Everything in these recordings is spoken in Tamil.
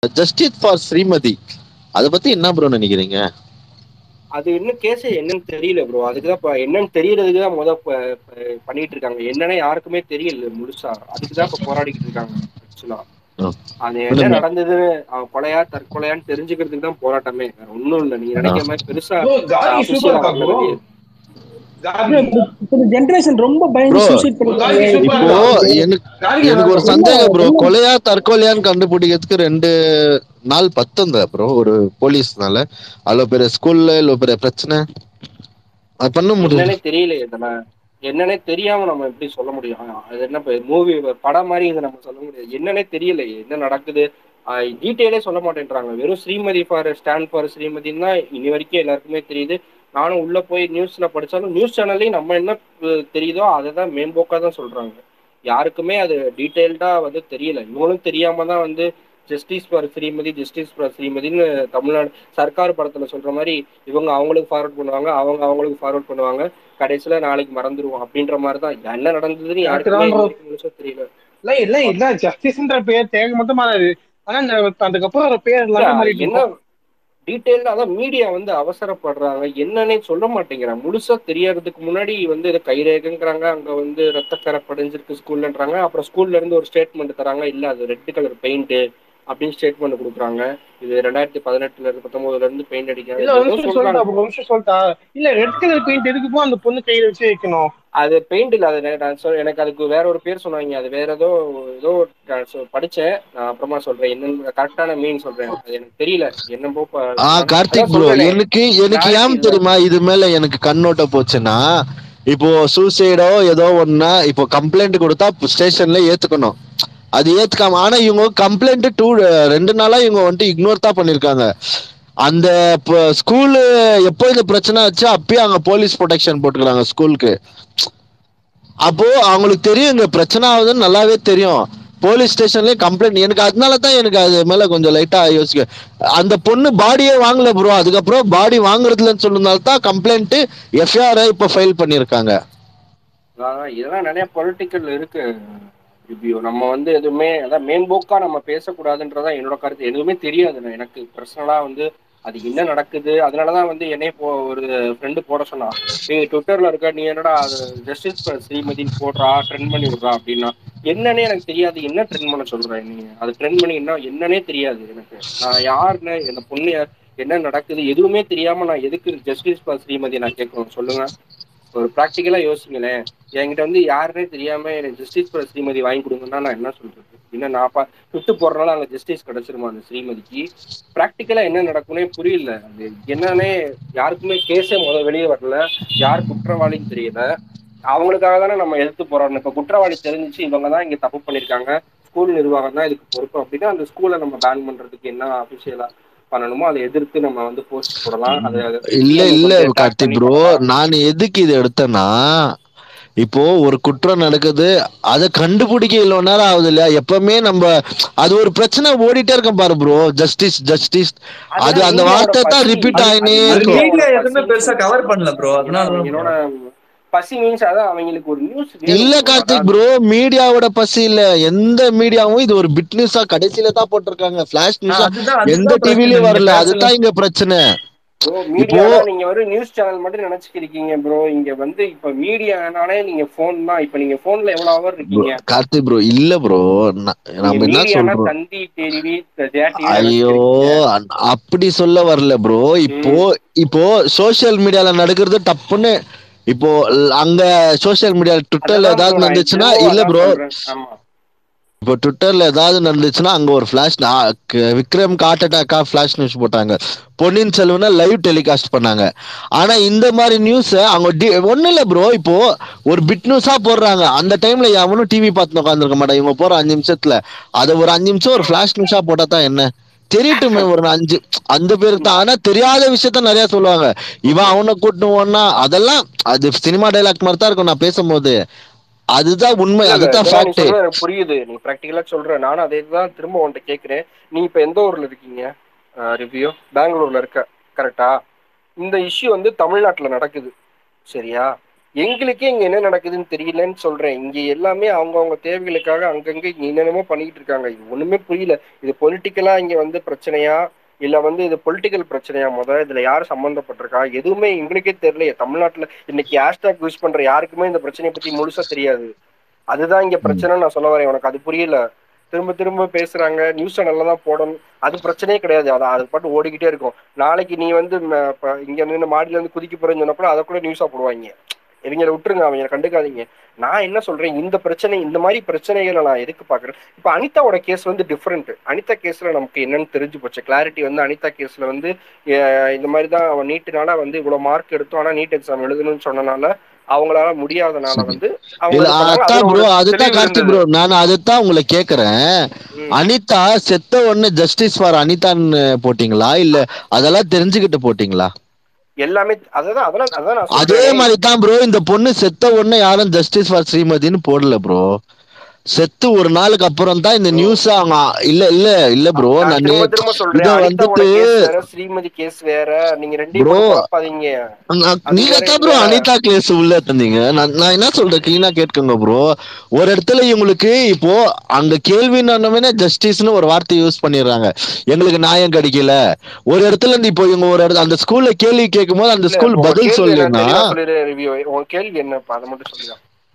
ஜஸ்டிஸ் ஃபார் ஸ்ரீமதி அத பத்தி என்ன ப்ரோ நெனைக்கிறீங்க அது இன்னும் கேசே என்னன்னு தெரியல ப்ரோ அதுக்குதான் இப்ப என்னன்னு தெரியறதுக்கு தான் முத ப- ப- பண்ணிட்டு இருக்காங்க என்னன்னு யாருக்குமே தெரியல முழுசா அதுக்குதான் இப்ப போராடிக்கிட்டு இருக்காங்க ஆக்சுவலா ஆ. அது என்ன நடந்தது அவன் கொலையா தற்கொலையான்னு தெரிஞ்சுக்கிறதுக்கு தான் போராட்டமே வேற ஒண்ணும் இல்ல நீங்க நினைக்கிற மாதிரி பெருசா Bro, கார்கி official super ஆ இருக்கா வரல bro? வெளியே. கார்கி இந்த ஜென்ரேஷன் ரொம்ப பயந்து Bro, சூசைட் கார்கி பண்ணிக்கிறாங்க super இப்போ இருக்கா? எனக்கு கார்கி எனக்கு ஒரு நல்லா சந்தேகம் ப்ரோ கொலையா தற்கொலையான்னு கண்டுபிடிக்கிறதுக்கு ரெண்டு நாள் பத்தம் தான் ப்ரோ ஒரு போலீஸ்னால அவ்வளோ பெரிய ஸ்கூல்ல இவ்வளோ பெரிய பிரச்சனை அது பண்ண முடியும் என்னன்னே தெரியல இதெல்லாம் என்னன்னே தெரியாம நம்ம எப்படி சொல்ல முடியும் அது என்ன மூவி படம் மாதிரி இதை நம்ம சொல்ல முடியாது என்னன்னே தெரியல என்ன நடக்குது டீட்டெயிலே சொல்ல மாட்டேன்றாங்க வெறும் ஸ்ரீமதி ஃபார் ஸ்டாண்ட் ஃபார் ஸ்ரீமதின்னு தான் இனி வரைக்கும் எல்லாருக்குமே தெரியுது நானும் உள்ள போய் நியூஸ்ல படிச்சாலும் நியூஸ் சேனல்லையும் நம்ம என்ன அஹ், தெரியுதோ அதை தான் மேம்போக்கா தான் சொல்றாங்க யாருக்குமே அது டீட்டெயில்டா வந்து தெரியல இவங்களும் தெரியாம தான் வந்து justice for Srimathi justice for ஸ்ரீமதின்னு தமிழ்நாடு சர்க்கார் படத்துல சொல்ற மாதிரி இவங்க அவங்களுக்கு ஃபார்வர்ட் பண்ணுவாங்க அவங்க அவங்களுக்கு ஃபார்வர்ட் பண்ணுவாங்க கடைசியில நாளைக்கு மறந்துடுவோம் அப்படின்ற மாதிரி தான் என்ன நடந்ததுன்னு யாருக்குமே Correct தான் bro. இது வரைக்கும் முழுசா தெரியல இல்ல இல்ல இல்ல ஜஸ்டிஸ்ன்ற பேர் தேவை மட்டும் மாறாது ஆனா இந்த அதுக்கப்புறம் ஒரு பேர் இல்ல, எல்லாம் மாறிட்டு என்ன இருக்கும் டீட்டெயில்டா அதான் மீடியா வந்து அவசரப்படுறாங்க என்னன்னே சொல்ல மாட்டேங்கிறாங்க முழுசா தெரியறதுக்கு முன்னாடி வந்து இதை கைரேகங்கிறாங்க அங்க வந்து ரத்தக்கரை படிஞ்சிருக்கு ஸ்கூல்லன்றாங்க அப்புறம் ஸ்கூல்ல இருந்து ஒரு ஸ்டேட்மெண்ட் தராங்க இல்ல அது ரெட் கலர் பெயிண்ட் அப்படின்னு ஸ்டேட்மெண்ட் கொடுக்குறாங்க இது ரெண்டாயிரத்தி பதினெட்டுல இருந்து பத்தொன்பதுல இருந்து பெயிண்ட் அடிக்காங்க இல்ல ஒரு ஏதோ நிமிஷம் சொல்றாங்க சொல்லிட்டா bro, ஒரு நிமிஷம் சொல்லிட்டா இல்ல ரெட் கலர் பெயிண்ட் எதுக்கு போ அந்த பொண்ணு கையில வச்சு வைக்கணும் அது பெயிண்ட் இல்ல அது நே- நான் சொல் எனக்கு அதுக்கு வேற ஒரு பேர் சொன்னாங்க அது வேற ஏதோ ஏதோ நான் சொ- படிச்சேன் நான் அப்புறமா சொல்றேன் என்னன்னு கரெக்டான மீன் சொல்றேன் அது எனக்கு தெரியல என்னமோ ப- ஆ கார்த்திக் அதான் ப்ரோ சொல்றேனே. எனக்கு எனக்கு Clarity ஏன் இல்ல. தெரியுமா இது மேல எனக்கு கண்ணோட்ட போச்சுன்னா இப்போ சூசைடோ ஏதோ ஒன்னா இப்போ கம்ப்ளைண்ட் கொடுத்தா ஸ்டேஷன்ல ஏத்துக்கணும் அது ஏத்துக்காம ஆனா இவங்க கம்ப்ளைண்ட் டூ ரெண்டு நாளா இவங்க வந்துட்டு இக்னோர் தான் பண்ணிருக்காங்க அந்த ஸ்கூலு எப்போ இந்த பிரச்சனை ஆச்சு அப்பயே அங்க போலீஸ் ப்ரொடெக்ஷன் போட்டுக்கிறாங்க ஸ்கூலுக்கு அப்போ அவங்களுக்கு தெரியும் இங்க பிரச்சனை ஆகுதுன்னு நல்லாவே தெரியும் போலீஸ் ஸ்டேஷன்லயே கம்ப்ளைண்ட் எனக்கு அதனால தான் எனக்கு அது மேல கொஞ்சம் லைட்டா யோசிக்க அந்த பொண்ணு பாடியே வாங்கல ப்ரோ அதுக்கப்புறம் பாடி வாங்குறதுலன்னு சொன்னதால தான் கம்ப்ளைண்ட் எஃப்ஐஆர் இப்ப ஃபைல் பண்ணிருக்காங்க அதான் இதெல்லாம் நிறைய பொலிட்டிக்கல் இருக்கு ரிவ்யூ நம்ம வந்து எதுவுமே அதான் மேம்போக்கா நம்ம பேசக்கூடாதுன்றதான் என்னோட கருத்து எதுவுமே தெரியாது நான் எனக்கு பர்சனலா வந்து அது என்ன நடக்குது அதனாலதான் வந்து என்னைய போ ஒரு ஃப்ரெண்டு போட சொன்னான் நீ ட்விட்டர்ல இருக்க நீ என்னடா அது ஜஸ்டிஸ் ஸ்ரீமதின்னு போடுறா ட்ரெண்ட் பண்ணி விடுறா அப்படின்னா என்னன்னே எனக்கு தெரியாது என்ன ட்ரெண்ட் பண்ண சொல்றேன் நீங்க அது ட்ரெண்ட் பண்ணி என்ன என்னன்னே தெரியாது எனக்கு நான் யாருன்னு இந்த பொண்ணு யார் என்ன நடக்குது எதுவுமே தெரியாம நான் எதுக்கு ஜஸ்டிஸ் ஃபார் ஸ்ரீமதி நான் கேட்கணும் சொல்லுங்க ஒரு ப்ராக்டிக்கலா யோசிங்களேன் என்கிட்ட வந்து யாருன்னே தெரியாம எனக்கு ஜஸ்டிஸ் ஃபார் ஸ்ரீமதி வாங்கி கொடுங்கன்னா நான் என்ன சொல்றது என்ன நான் பா சுட்டு போடுறனால அங்க ஜஸ்டிஸ் கிடைச்சிருமா அந்த ஸ்ரீமதிக்கு ப்ராக்டிக்கலா என்ன நடக்கும்னே புரியல அது என்னன்னே யாருக்குமே கேஸே முதல் வெளியே வரல யார் குற்றவாளின்னு தெரியல அவங்களுக்காக தானே நம்ம எதிர்த்து போறோம் இப்ப குற்றவாளி தெரிஞ்சுச்சு இவங்க தான் இங்க தப்பு பண்ணிருக்காங்க ஸ்கூல் நிர்வாகம் தான் இதுக்கு பொறுப்பு அப்படின்னா அந்த ஸ்கூலை நம்ம பேன் பண்றதுக்கு என்ன அபிஷியலா பண்ணணுமோ அதை எதிர்த்து நம்ம வந்து போஸ்ட் போடலாம் அதை இல்ல CM இல்ல வந்து tag கார்த்தி பண்ணி ப்ரோ பண்ணலாம். நான் எதுக்கு இது எடுத்தேன்னா இப்போ ஒரு குற்றம் நடக்குது அதை கண்டுபிடிக்க இவ்வளவு நேரம் ஆகுது இல்லையா எப்பவுமே நம்ம அது ஒரு பிரச்சனை ஓடிட்டே இருக்கும் பாரு ப்ரோ ஜஸ்டிஸ் ஜஸ்டிஸ் அது அதுதான் அந்த மீடியாவோட வார்த்தை தான் பசி. ரிப்பீட் அது- ஆயினே அது இருக்கும் மீடியா மீடியாவோட எதுவுமே பசி. பெருசா கவர் பண்ணல ப்ரோ அதனால தான் என்னோட பசி மீன்ஸ் அதான் அவங்களுக்கு ஒரு நியூஸ் இல்ல கார்த்திக் ப்ரோ மீடியாவோட பசி இல்ல எந்த மீடியாவும் இது ஒரு பிட் நியூஸா கடைசியில தான் போட்டிருக்காங்க பிளாஷ் நியூஸா அதுதான் அதுதான் எந்த பிரச்சனை. டிவிலயும் நீங்க வரல பேசல. அதுதான் இங்க பிரச்சனை ப்ரோ மீடியா நீங்க ஒரு நியூஸ் சேனல் மட்டும் நினைச்சுக்கிறீங்க ப்ரோ இங்க வந்து இப்ப மீடியானாலே நீங்க போன் தான் இப்ப நீங்க போன்ல எவ்வளவு ஹவர் இருக்கீங்க கார்த்திக் ப்ரோ இல்ல ப்ரோ நம்ம என்ன மீடியானா சொல்றோம் தந்தி டிவி ஜெயா டிவி ஐயோ அ- அப்படி சொல்ல வரல ப்ரோ இப்போ இப்போ சோஷியல் மீடியால நடக்கிறது டப்புன்னு இப்போ ல- அங்க சோஷியல் மீடியா ட்விட்டர்ல ஏதாவது நடந்துச்சுன்னா இல்ல ப்ரோ ஆமா இப்போ ட்விட்டர்ல ஏதாவது நடந்துச்சுன்னா அங்க ஒரு ஃபிளாஷ் விக்ரம் ஹார்ட் அட்டாக்கா ஃபிளாஷ் நியூஸ் போட்டாங்க பொன்னியின் செல்வனை லைவ் டெலிகாஸ்ட் பண்ணாங்க ஆனா இந்த மாதிரி நியூஸ் அவங்க டி- ஒண்ணும் இல்ல ப்ரோ இப்போ ஒரு பிட் நியூஸா போடுறாங்க அந்த டைம்ல எவனும் டிவி பார்த்து உட்காந்துருக்க மாட்டான் இவங்க போற அஞ்சு நிமிஷத்துல அதை ஒரு அஞ்சு நிமிஷம் ஒரு ஃபிளாஷ் நியூஸா போட்டா தான் என்ன தெரியட்டுமே ஒரு அஞ்சு அந்த பேருக்கு தான் ஆனா தெரியாத விஷயத்த நிறைய சொல்லுவாங்க இவன் அவனை கூட்டணும்னா அதெல்லாம் அது சினிமா டைலாக் மாதிரி தான் இருக்கும் நான் பேசும்போது அதுதான் உண்மை இல்ல, இல்ல, அதுதான் இதெல்லாம் நீ ஃபேக்ட் சொல்றது எனக்கு புரியுது நீ ப்ராக்டிகலா சொல்ற நானும் அதே தான் திரும்ப உன்கிட்ட கேக்குறேன் நீ இப்ப எந்த ஊர்ல இருக்கீங்க ரிவ்யூ பெங்களூர்ல இருக்க கரெக்டா இந்த இஷ்யூ வந்து தமிழ்நாட்டுல நடக்குது சரியா எங்களுக்கே இங்க என்ன நடக்குதுன்னு தெரியலன்னு சொல்றேன் இங்க எல்லாமே அவங்கவங்க தேவைகளுக்காக அங்கங்க இங்க என்னென்னமோ பண்ணிட்டு இருக்காங்க இது ஒண்ணுமே புரியல இது பொலிட்டிக்கலா இங்க வந்து பிரச்சனையா இல்ல வந்து இது பொலிட்டிக்கல் பிரச்சனையா முத இதுல யார் சம்பந்தப்பட்டிருக்கா எதுவுமே எங்களுக்கே தெரியலையே தமிழ்நாட்டுல இன்னைக்கு ஹேஷ்டாக் யூஸ் பண்ற யாருக்குமே இந்த பிரச்சனையை பத்தி முழுசா தெரியாது அதுதான் இங்க பிரச்சனை நான் சொல்ல வரேன் உனக்கு அது புரியல திரும்ப திரும்ப பேசுறாங்க நியூஸ் சேனல்ல தான் போடணும் அது பிரச்சனையே கிடையாது அது அது பாட்டு ஓடிக்கிட்டே இருக்கும் நாளைக்கு நீ வந்து ம- இப்ப இங்க நின்று மாடியில இருந்து குதிக்க போறேன்னு சொன்னப்போ அதை கூட நியூஸா போடுவாங்க இவங்களை விட்டுருங்க அவங்க கண்டுக்காதீங்க நான் என்ன சொல்றேன் இந்த பிரச்சனை இந்த மாதிரி பிரச்சனைகளை நான் எதுக்கு பாக்குறேன் இப்ப அனிதாவோட கேஸ் வந்து டிஃப்ரெண்ட் அனிதா கேஸ்ல நமக்கு என்னன்னு தெரிஞ்சு போச்சு கிளாரிட்டி வந்து அனிதா கேஸ்ல வந்து அஹ் இந்த மாதிரி தான் அவன் நீட்டுனால வந்து இவ்வளவு மார்க் எடுத்தோம் ஆனா நீட் எக்ஸாம் எழுதணும்னு சொன்னனால அவங்களால முடியாதனால சரி. வந்து அவங்க இல்ல இது பண்ணாங்க. அதான் அதுல ப்ரோ ஒரு அதுதான் தெளிவு கார்த்தி இருந்தது. ப்ரோ நான் அதுதான் உங்களை கேக்குறேன் ம். அனிதா செத்த உடனே ஜஸ்டிஸ் ஃபார் அனிதான்னு போட்டீங்களா இல்ல அதெல்லாம் தெரிஞ்சுக்கிட்டு போட்டீங்களா எல்லாமே அததான் அதெல்லாம் அதான் நான் அதே சொல்றேன் மாதிரி தான் ப்ரோ இந்த பொண்ணு செத்த உடனே யாரும் ஜஸ்டிஸ் ஃபார் ஸ்ரீமதின்னு போடல ப்ரோ செத்து ஒரு நாளுக்கு அப்புறம் தான் இந்த நியூஸ் அவங்க இல்ல இல்ல இல்ல ப்ரோ நான் நான் திரும்ப திரும்ப சொல்றேன் இத அனிதாவோட வந்துட்டு கேஸ் வேற ஸ்ரீமதி கேஸ் வேற நீங்க ரெண்டையும் Bro. போட்டு குழப்பாதீங்க நான் அது நீங்க வேற தான் இது ப்ரோ வேற. அனிதா கேஸ் உள்ள தந்தீங்க நான் நான் என்ன சொல்றேன் கிளீனா கேட்குங்க ப்ரோ ஒரு இடத்துல இவங்களுக்கு இப்போ அங்க கேள்வின்னு ஜஸ்டிஸ்னு ஒரு வார்த்தை யூஸ் பண்ணிடுறாங்க எங்களுக்கு நியாயம் கிடைக்கல ஒரு இடத்துல இருந்து இப்போ இவங்க ஒரு இடத்துல அந்த ஸ்கூல்ல கேள்வி கேட்கும் போது அந்த இல்ல, ஸ்கூல் உன் பதில் கேள்வி சொல்லுன்னா என்னன்னு தெளிவா சொல்லிடு, review. உன் கேள்வி என்னப்பா அதை மட்டும் சொல்லுங்க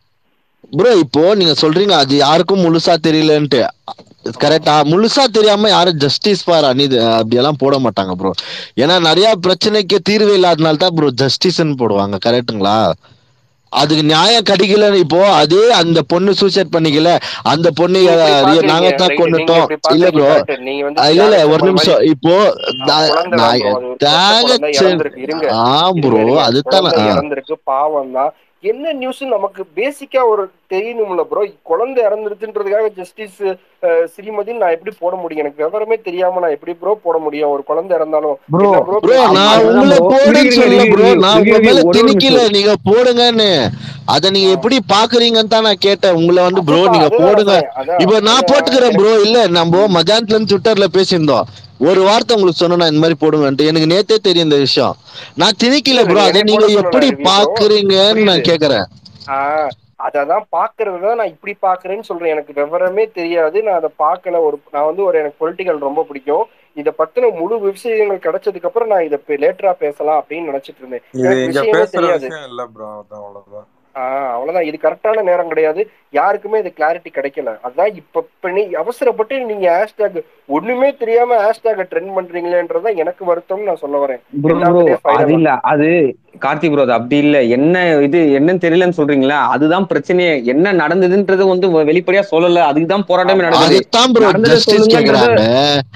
ப்ரோ இப்போ நீங்க சொல்றீங்க அது யாருக்கும் முழுசா தெரியலன்ட்டு கரெக்டா முழுசா தெரியாம யாரும் ஜஸ்டிஸ் ஃபார் அனிது அப்படியெல்லாம் போட மாட்டாங்க ப்ரோ ஏன்னா நிறைய பிரச்சனைக்கு தீர்வு இல்லாதனால தான் ப்ரோ ஜஸ்டிஸ்ன்னு போடுவாங்க கரெக்ட்டுங்களா அதுக்கு நியாயம் கிடைக்கல இப்போ அதே அந்த பொண்ணு சூசைட் பண்ணிக்கல அந்த பொண்ணு நீங்க இப்படி அஹ், பாக்குறீங்க, நாங்க தான் right, கொண்டுட்டோம் நீங்க இப்படி இல்ல பாக்குறீங்க, ப்ரோ correct. நீங்க வந்து இல்ல இல்ல தியாகராஜன் ஒரு மாதிரி நிமிஷம் இப்போ ஆ, குழந்தை தான் bro, அது ஒரு பச்சை குழந்தை இறந்திருக்கு. இருங்க. ஆ ப்ரோ இருங்க, இருங்க. அதுதான் குழந்தை ஆ. இறந்திருக்கு பாவம் தான் என்ன நியூஸ் நமக்கு பேசிக்கா ஒரு தெரியணும்ல ப்ரோ குழந்தை இறந்துருச்சுன்றதுக்காக ஜஸ்டிஸ் ஸ்ரீமதின்னு நான் எப்படி போட முடியும் எனக்கு விவரமே தெரியாம நான் எப்படி ப்ரோ போட முடியும் ஒரு குழந்தை இறந்தாலும் Bro, என்ன bro ப்ரோ ஆமா, நான் அதுதான் உங்களை bro. போடுன்னு இருங்க, சொல்ல இருங்க, ப்ரோ இருங்க, நான் இருங்க, உங்க மேல ஒரு ஒரு திணிக்கல நிமிஷம். நீங்க போடுங்கன்னு அத நீங்க எப்படி பாக்குறீங்கன்னு தான் நான் கேட்டேன் உங்களை வந்து ப்ரோ அதுதான், நீங்க அதுதான் போடுங்க நான் அதான், இப்ப நான் அதான் போட்டுக்கிறேன் ப்ரோ இல்ல நம்ம மத்தியானத்துல இருந்து ட்விட்டர்ல பேசியிருந்தோம் ஒரு வார்த்தை உங்களுக்கு சொன்னா நான் இந்த மாதிரி போடுங்கன்ட்டு எனக்கு நேத்தே தெரியும் இந்த விஷயம் நான் திணிக்கல இல்ல, ப்ரோ நீ அதை என்னை நீங்க போட சொல்லல, எப்படி review bro. பாக்குறீங்கன்னு நான் புரியுது. கேக்குறேன் ஆஹ் அததான் பாக்குறத நான் இப்படி பாக்குறேன்னு சொல்றேன் எனக்கு விவரமே தெரியாது நான் அதை பார்க்கல ஒரு நான் வந்து ஒரு எனக்கு பொலிட்டிக்கல் ரொம்ப பிடிக்கும் இத பத்தின முழு விஷயங்கள் கிடைச்சதுக்கு அப்புறம் நான் இதை லேட்டரா பேசலாம் அப்படின்னு நினைச்சிட்டு இருந்தேன் இது எனக்கு இங்க விஷயமே பேசுற தெரியாது விஷயம் இல்ல ப்ரோ அதான் அவ்வளவுதான் ஆஹ் அவ்வளவுதான் இது கரெக்டான நேரம் கிடையாது யாருக்குமே இது கிளாரிட்டி கிடைக்கல அதான் இப்ப இப்ப நீ அவசரப்பட்டு நீங்க ஹேஷ்டேக் ஒண்ணுமே தெரியாம ஹேஷ்டேக் ட்ரெண்ட் பண்றீங்களேன்றதான் எனக்கு வருத்தம்னு நான் சொல்ல வரேன் ப்ரோ ப்ரோ எல்லாத்துலயும் fire அது இல்ல அது கார்த்தி ப்ரோ அது அப்படி இல்ல என்ன இது என்னன்னு தெரியலன்னு சொல்றீங்களா அதுதான் பிரச்சனையே என்ன நடந்ததுன்றது வந்து வெளிப்படையா சொல்லல அதுக்குதான் போராட்டமே ஆமா. நடக்குது அதுதான் ப்ரோ நடந்ததை ஜஸ்டிஸ் சொல்லுங்கன்றது கேக்குறாங்க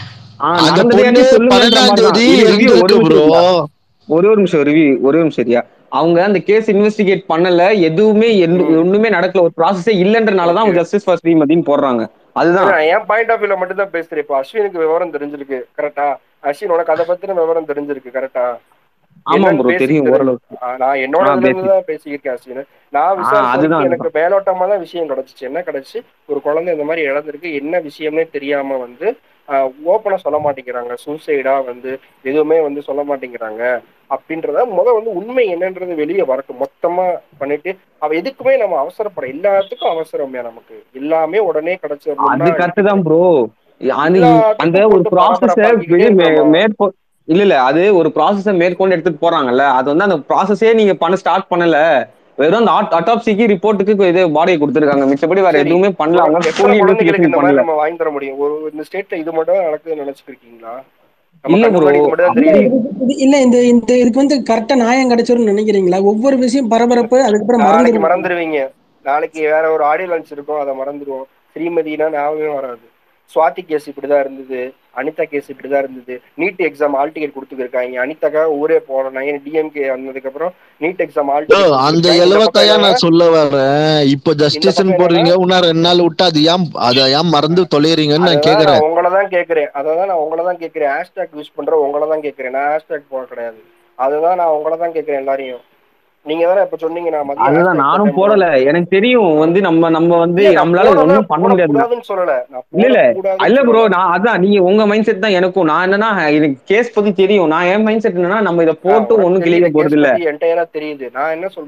ஆ, அந்த நடந்ததையாவது பொண்ணு சொல்லுங்கன்ற பன்னெண்டாம் மாதிரி தான். தேதி இரு, review ஒரு இருந்திருக்கு நிமிஷம் ப்ரோ இருங்க. ஒரே ஒரு நிமிஷம் ரிவ்யூ ஒரே ஒரு நிமிஷம் சரியா அவங்க அந்த கேஸ் இன்வெஸ்டிகேட் பண்ணல எதுவுமே எந்த- ம். ஒண்ணுமே நடக்கல ஒரு ப்ராசஸே இல்லன்றனால தான் Okay. அவங்க ஜஸ்டிஸ் ஃபார் ஸ்ரீமதின்னு போடுறாங்க அதுதான் நான் என் பாயிண்ட் ஆஃப் வியூல மட்டும் தான் பேசுறேன் இப்போ அஸ்வினுக்கு விவரம் தெரிஞ்சிருக்கு கரெக்டா அஸ்வின் உனக்கு அதை பத்தின விவரம் தெரிஞ்சிருக்கு கரெக்டா ஆமா என்னன்னு ப்ரோ basic தெரியும் தெரியும். ஓரளவுக்கு ஆ, நான் என்னோட ஆ, இதுல இருந்து basic. தான் பேசியிருக்கேன் அஸ்வின் நான் அதுதான், விசாரிச்சதுக்கு எனக்கு அதுதான். மேலோட்டமா தான் விஷயம் கிடைச்சிச்சு என்ன கிடைச்சு ஒரு குழந்தை இந்த மாதிரி இழந்திருக்கு என்ன விஷயம்னே தெரியாம வந்து ஓப்பனா சொல்ல மாட்டேங்கிறாங்க சூசைடா வந்து எதுவுமே வந்து சொல்ல மாட்டேங்கிறாங்க அப்படின்றத முத வந்து உண்மை என்னன்றது வெளியே வரட்டும் மொத்தமா பண்ணிட்டு அவ எதுக்குமே நம்ம அவசரப்பட எல்லாத்துக்கும் அவசரமே நமக்கு எல்லாமே உடனே அது கிடைச்சிடணும்னா கரெக்ட் தான் ப்ரோ அந்த எல்லாத்துக்கும் அந்த ஒரு போட்டு ப்ராசஸ பரபரப்பாக்கிக்கிட்டே இருக்கணுமா? மேற்கொ இல்ல இல்ல அது ஒரு ப்ராசஸ மேற்கொண்டு எடுத்துட்டு போறாங்கல்ல அது வந்து அந்த ப்ராசஸே நீங்க பண்ண ஸ்டார்ட் பண்ணல வெறும் அந்த அட்டாப்சிக்கு ரிப்போர்ட்டுக்கு இது பாடியை கொடுத்துருக்காங்க மிச்சபடி வேற சரி. எதுவுமே பண்ணல அவங்க எத்தனை fully குழந்தைகளுக்கு investigation இந்த மாதிரி பண்ணல நம்ம வாங்கி தர முடியும் ஒரு இந்த ஸ்டேட்ல இது மட்டும் தான் நடக்குதுன்னு நினைச்சிட்டு இருக்கீங்களா நம்ம இல்ல கண்ணு bro. முன்னாடி இது மட்டும் தான் இல்ல, தெரியுது இது- இது- இல்ல இந்த இந்த இதுக்கு வந்து கரெக்டா நியாயம் கிடைச்சிரும்னு நினைக்கிறீங்களா ஒவ்வொரு விஷயம் பரபரப்பு அதுக்கப்புறம் நாளைக்கு மறந்துடுவோம் மறந்துடுவீங்க நாளைக்கு வேற ஒரு ஆடியோ லான்ச் இருக்கும் அதை மறந்துடுவோம் ஸ்ரீமதினா ஞாபகமே வராது சுவாதி கேஸ் இப்படிதான் இருந்தது அனிதா கேஸ் இப்படிதான் இருந்தது நீட் எக்ஸாம் ஆல் டிக்கெட் கொடுத்துருக்காங்க அனிதாக்காக ஊரே போனேன் டிஎம்கே வந்ததுக்கு அப்புறம் நீட் எக்ஸாம் ஆல் ப்ரோ அந்த எழுவத்தையா நான் சொல்ல வர்றேன் இப்போ ஜஸ்டிஸ் பக்கம் போடுறீங்க இன்னும் ரெண்டு நாள் விட்டு அது ஏன் அதை ஏன் மறந்து தொலைறீங்கன்னு நான் அதான் கேக்குறேன் நான் உங்களை தான் கேட்கிறேன் அதான் நான் உங்களை தான் கேட்கிறேன் ஹேஷ்டாக் யூஸ் பண்ற உங்களை தான் கேட்கிறேன் நான் ஹேஷ்டாக் போட கிடையாது அதுதான் நான் உங்களை தான் கேட்கிறேன் எல்லாரையும் நீங்க தானே இப்ப சொன்னீங்க நான் மதியம் அதுதான் hashtag நானும் போட்டேன் போடல எனக்கு தெரியும் வந்து நம்ம நம்ம வந்து இல்ல, நான் நம்மளால போடல, ஒண்ணும் பண்ண முடியாது போடக்கூடாதுன்னு சொல்லல நான் இல்ல, இல்ல. போடக்கூடாதுன்னு இல்ல ப்ரோ சொல்லல. நான் அதான் நீங்க உங்க மைண்ட் செட் தான் எனக்கும் நான் என்னன்னா எனக்கு கேஸ் பத்தி தெரியும் நான் என் மைண்ட் செட் என்னன்னா நம்ம இத ஆ, போட்டு உனக்கு ஒண்ணும் தெரியுது, கிளிய போறது case இல்ல பத்தி entire ஆ தெரியுது நான் என்ன சொல்றேன்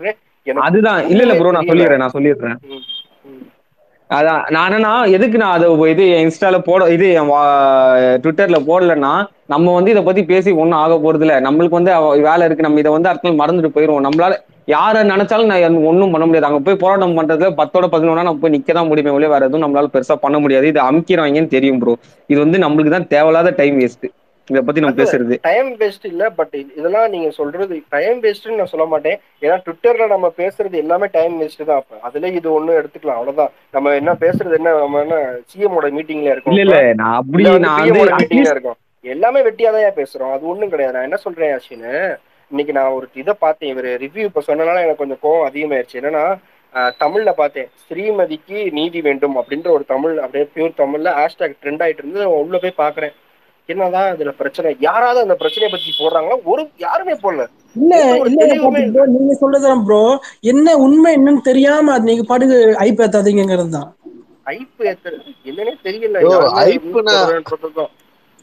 எனக்கு அதுதான் இல்ல இல்ல ஒண்ணுமே ப்ரோ நான் தெரியல. சொல்லிடுறேன் நான் சொல்லிடுறேன் ம், ம். அதான் நான் என்னன்னா எதுக்கு நான் அதை இது என் இன்ஸ்டால போட இது என் வா- ட்விட்டர்ல போடலன்னா நம்ம வந்து இதை பத்தி பேசி ஒன்றும் ஆக போறது இல்ல நம்மளுக்கு வந்து அவ- வேலை இருக்கு நம்ம இதை வந்து அடுத்த நாள் மறந்துட்டு போயிருவோம் நம்மளால யாரை நினைச்சாலும் நான் ஒன்றும் பண்ண முடியாது அங்க போய் போராட்டம் பண்றதுல பத்தோட பதினொன்னா நம்ம போய் நிக்க தான் முடியுமே ஒழிய வேற எதுவும் நம்மளால பெருசா பண்ண முடியாது இது அமுக்கிறவங்கன்னு தெரியும் ப்ரோ இது வந்து நம்மளுக்கு தான் தேவையில்லாத டைம் வேஸ்ட் இதை பத்தி நம்ம அது பேசுறது டைம் வேஸ்ட் இல்ல பட் இதெல்லாம் நீங்க சொல்றது டைம் வேஸ்ட்னு நான் சொல்ல மாட்டேன் ஏன்னா ட்விட்டர்ல நம்ம பேசுறது எல்லாமே டைம் வேஸ்ட் தான் அப்ப அதுல இது ஒண்ணு எடுத்துக்கலாம் அவ்வளவுதான் நம்ம என்ன பேசுறது என்ன நம்ம என்ன சிஎம் ஓட மீட்டிங்ல இருக்கோம் இல்ல இல்ல நான் அப்படி இல்ல வந்து நான் PM வந்து ஓட மீட்டிங்ல atleast- இருக்கோம் எல்லாமே வெட்டியாதான் பேசுறோம் அது ஒண்ணும் கிடையாது நான் என்ன சொல்றேன் அஸ்வின் இன்னைக்கு நான் ஒரு இதை பார்த்தேன் இவர் ரிவ்யூ இப்ப சொன்னனால எனக்கு கொஞ்சம் கோவம் அதிகமாயிருச்சு என்னன்னா ஆஹ், தமிழ்ல பார்த்தேன் ஸ்ரீமதிக்கு நீதி வேண்டும் அப்படின்ற ஒரு தமிழ் அப்படியே பியூர் தமிழ்ல ஹேஷ்டாக் ட்ரெண்ட் ஆயிட்டு இருந்து நான் உள்ள போய் பாக்குறேன் என்னதான் இதுல பிரச்சனை யாராவது அந்த பிரச்சனையை பத்தி போடுறாங்களா ஒரு யாருமே போடல இல்ல எந்த ஒரு இல்ல தெளிவுமே பாத்து bro, நீங்க சொல்றதுதான் ப்ரோ என்ன உண்மை என்னன்னு தெரியாம அது நீங்க பாட்டுக்கு ஐப்பேத்தாதீங்கிறது தான் ஐப்பு ஏத்துறது என்னன்னே தெரியல ஓ, யாருமே ஐப்புனா- போடுறேன்றதுதான்.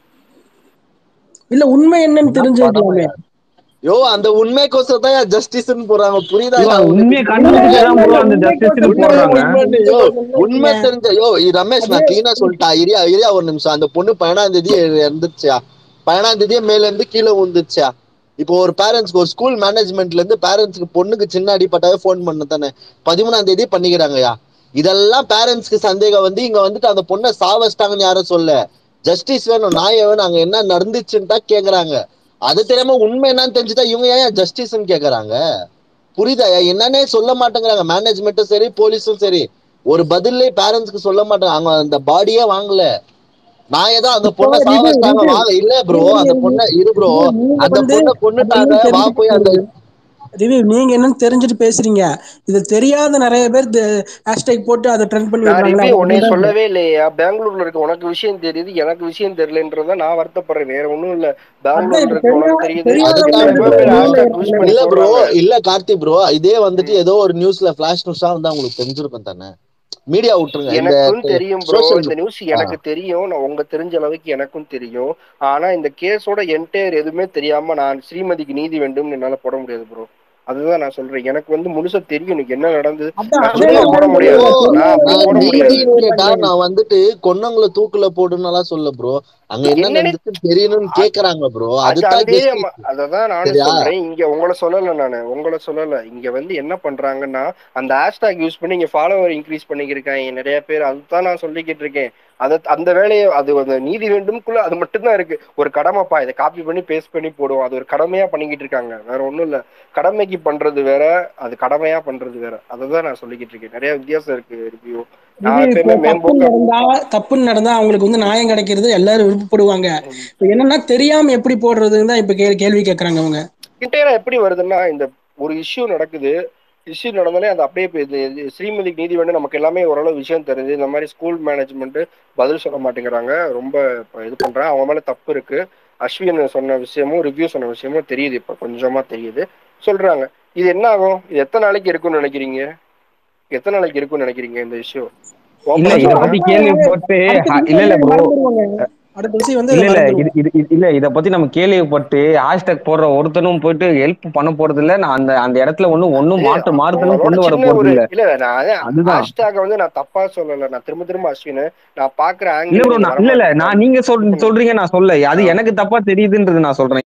இல்ல உண்மை என்னன்னு தெரிஞ்சுக்கலாமே யோ அந்த உண்மைக்கோசரம் தான் ஜஸ்டிஸ்னு போறாங்க புரியுதா bro, அவங்களுக்கு? உண்மையை கண்டுபிடிச்சதான் bro அந்த justice ன்னு உண்மை, போடுறாங்க உண்மைன்னு, யோ, உண்மை தெரிஞ்ச யோ இ- ரமேஷ் நான் கிளீனா சொல்லிட்டா இரியா இரியா ஒரு நிமிஷம் அந்த பொண்ணு பதினாம் தேதி இறந்துச்சா பதினாம் தேதியே மேல இருந்து கீழே விழுந்துச்சா இப்போ ஒரு பேரண்ட்ஸ்க்கு ஒரு ஸ்கூல் மேனேஜ்மெண்ட்ல இருந்து பேரண்ட்ஸ்க்கு பொண்ணுக்கு சின்ன அடிப்பட்டாவே ஃபோன் பண்ண தானே பதிமூணாம் தேதி பண்ணிக்கிறாங்கயா இதெல்லாம் பேரண்ட்ஸ்க்கு சந்தேகம் வந்து இங்க வந்துட்டு அந்த பொண்ணை சாவச்சிட்டாங்கன்னு யாரும் சொல்ல ஜஸ்டிஸ் வேணும் நியாயம் வேணும் அங்க என்ன நடந்துச்சுன்னு தான் கேக்குறாங்க அது தெரியாம உண்மை என்னன்னு தெரிஞ்சுட்டா இவங்க ஏன் ஜஸ்டிஸ்ன்னு கேக்குறாங்க புரியுதா என்னன்னே சொல்ல மாட்டேங்கிறாங்க மேனேஜ்மெண்ட்டும் சரி போலீஸும் சரி ஒரு பதிலே பேரண்ட்ஸ்க்கு சொல்ல மாட்டாங்க அவங்க அந்த பாடியே வாங்கல நான் ஏதோ அந்த பொண்ணை இப்போ இது- சாவச்சிட்டாங்க இது- வாங்க இல்ல ப்ரோ அந்த பொண்ணை இரு ப்ரோ நீங்க அந்த வந்து பொண்ணை கொண்டுட்டாங்க அதை வா போய் அந்த ரிவ்யூ நீங்க என்னன்னு தெரிஞ்சுட்டு பேசுறீங்க இது தெரியாத நிறைய பேர் ஹேஷ்டேக் போட்டு அதை ட்ரெண்ட் பண்ணி நான் விடுறாங்களா ரிவ்யூ உன்னை அதுதான் சொல்லவே இல்லையா பெங்களூர்ல இருக்க உனக்கு விஷயம் தெரியுது எனக்கு விஷயம் தெரியலன்றத நான் வருத்தப்படுறேன் வேற ஒண்ணும் இல்ல பெங்களூர்ல இப்ப இருக்க உனக்கு தெரியா- தெரியுது தெரியாதவங்க அதுக்கு நிறைய பேர் bro. hashtag use பண்ணி இல்ல ப்ரோ போடுறாங்க. இல்ல கார்த்தி ப்ரோ இதே வந்துட்டு ஏதோ ஒரு நியூஸ்ல பிளாஷ் நியூஸா வந்து உங்களுக்கு தெரிஞ்சிருக்கும் தானே மீடியா விட்டுருங்க இந்த எனக்கும் தெரியும் ப்ரோ social- இந்த நியூஸ் எனக்கு தெரியும் நான் உங்க தெரிஞ்ச அளவுக்கு எனக்கும் தெரியும் ஆனா இந்த கேஸோட என்டையர் எதுவுமே தெரியாம நான் ஸ்ரீமதிக்கு நீதி வேண்டும் என்னால போட முடியாது ப்ரோ அதுதான் நான் சொல்றேன் எனக்கு வந்து முழுசா தெரியும் எனக்கு என்ன நடந்தது அதான் நான் அதே சும்மா தான் போட bro. முடியாது நான் அப்படி நான் போட முடியாது நீதின்னு கேட்டா நான் வந்துட்டு கொன்னவங்கள தூக்குல போடுனாலாம் சொல்ல ப்ரோ அங்க என்ன என்னன்னு- நடந்துச்சு தெரியணும்னு கேக்குறாங்க ப்ரோ அது அதுதான் அதே justice. ம- அததான் நானும் சரியா? சொல்றேன் இங்க உங்களை சொல்லல நானு உங்களை சொல்லல இங்க வந்து என்ன பண்றாங்கன்னா அந்த ஹேஷ்டாக் யூஸ் பண்ணி இங்க ஃபாலோவர் இன்க்ரீஸ் பண்ணிக்கிருக்காங்க நிறைய பேர் அதுதான் நான் சொல்லிக்கிட்டு இருக்கேன் அத அந்த வேலையை அது அந்த நீதி வேண்டும்குள்ள அது மட்டும்தான் இருக்கு ஒரு கடமைப்பா இதை காப்பி பண்ணி பேஸ்ட் பண்ணி போடுவோம் அது ஒரு கடமையா பண்ணிக்கிட்டு இருக்காங்க வேற ஒண்ணும் இல்ல கடமைக்கு பண்றது வேற அது கடமையா பண்றது வேற அததான் நான் சொல்லிக்கிட்டு இருக்கேன் நிறைய வித்தியாசம் இருக்கு ரிவ்யூ நான் இது இப்போ எப்பயுமே தப்பு மேம்போக்கா நடந்தா தப்பு நடந்தா அவங்களுக்கு வந்து நியாயம் கிடைக்கிறது எல்லாரும் விருப்பப்படுவாங்க இப்ப என்னன்னா தெரியாம எப்படி போடுறதுன்னு தான் இப்ப கே- கேள்வி கேக்குறாங்க அவங்க இன்டையரா எப்படி வருதுன்னா இந்த ஒரு இஷ்யூ நடக்குது இஷ்யூ நடந்தாலே அது அப்படியே இப்ப இது இது ஸ்ரீமதிக்கு நீதி வேண்டும் நமக்கு எல்லாமே ஓரளவு விஷயம் தெரியுது இந்த மாதிரி ஸ்கூல் மேனேஜ்மெண்ட் பதில் சொல்ல மாட்டேங்கிறாங்க ரொம்ப இப்ப இது பண்றாங்க அவங்க மேல தப்பு இருக்கு அஸ்வின் சொன்ன விஷயமும் ரிவ்யூ சொன்ன விஷயமும் தெரியுது இப்ப கொஞ்சமா தெரியுது சொல்றாங்க இது என்ன ஆகும் இது எத்தனை நாளைக்கு இருக்கும்னு நினைக்கிறீங்க எத்தனை நாளைக்கு இருக்கும்னு நினைக்கிறீங்க இந்த இஷ்யூ இல்ல இத பத்தி கேள்விப்பட்டு ஹ- இல்ல இல்ல ப்ரோ மறந்துடுவாங்க. அடுத்த விஷயம் வந்து இல்ல இல்ல மறந்துடுவாங்க. இது இது இது- இல்ல இத பத்தி நம்ம கேள்விப்பட்டு ஹேஷ்டாக் போடுற ஒருத்தனும் போயிட்டு ஹெல்ப் பண்ண போறது இல்ல நான் அந்த அந்த இடத்துல ஒண்ணும் ஒண்ணும் மாற்று மாறுதலும் உங்களோட கொண்டு வர சின்ன போறது ஒரு இல்ல இல்ல நான் அதுதான். ஹேஷ்டாக வந்து நான் தப்பா சொல்லல நான் திரும்ப திரும்ப அஸ்வின் நான் பாக்குற இல்ல ப்ரோ ஆங்கிள் நான் இல்ல இல்ல நான் நீங்க சொல் சொல்றீங்க நான் சொல்ல அது எனக்கு தப்பா தெரியுதுன்றது நான் சொல்றேன்